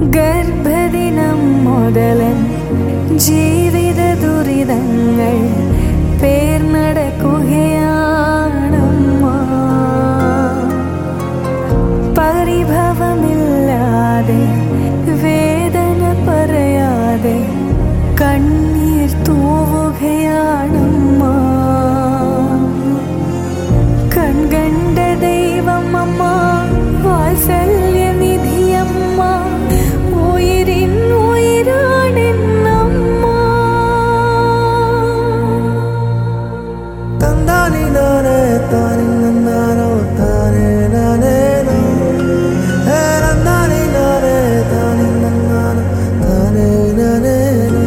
ഗർഭദിനം മുതലൻ ജീവിത ദുരിതങ്ങൾ പേർനടക്കുകയാണമ്മ പരിഭവമില്ലാതെ വേദന പറയാതെ കണ്ണീർ തൂവുകയാണമ്മ കൺകണ്ട ദൈവം അമ്മ വാത്സല്യനിധിയമ്മ ഉയിരിൻ ഉയിരാണെന്നമ്മ തന്താനി നാനേ താനി നന്നാനോ താനേ നാനേനോ ഏ നന്നാനി നാനേ താനി നന്നാനോ താനേ നാനേനോ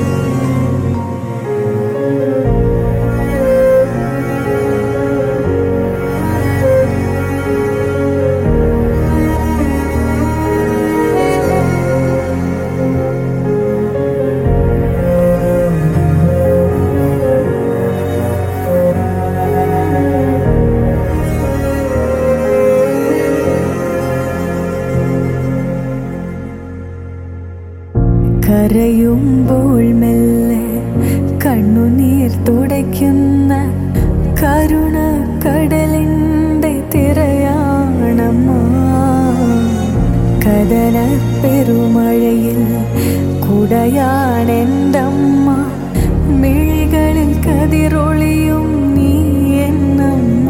കരയുമ്പോൾ മെല്ലെ കണ്ണുനീർ തുടയ്ക്കുന്ന കരുണ കടലിൻ്റെ തിരയാണമ്മ കടല പെരുമഴയിൽ കുടയാണെൻ്റമ്മ മിഴികളിൽ കതിരൊളിയും നീ എന്നമ്മ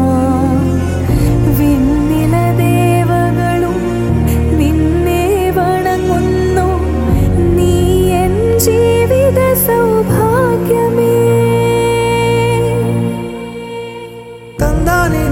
വിണ്ണില ദേവകളും നിന്നെ വണങ്ങുന്നു നീ എൻ ജീവിത സൗഭാഗ്യമേ തന്താനി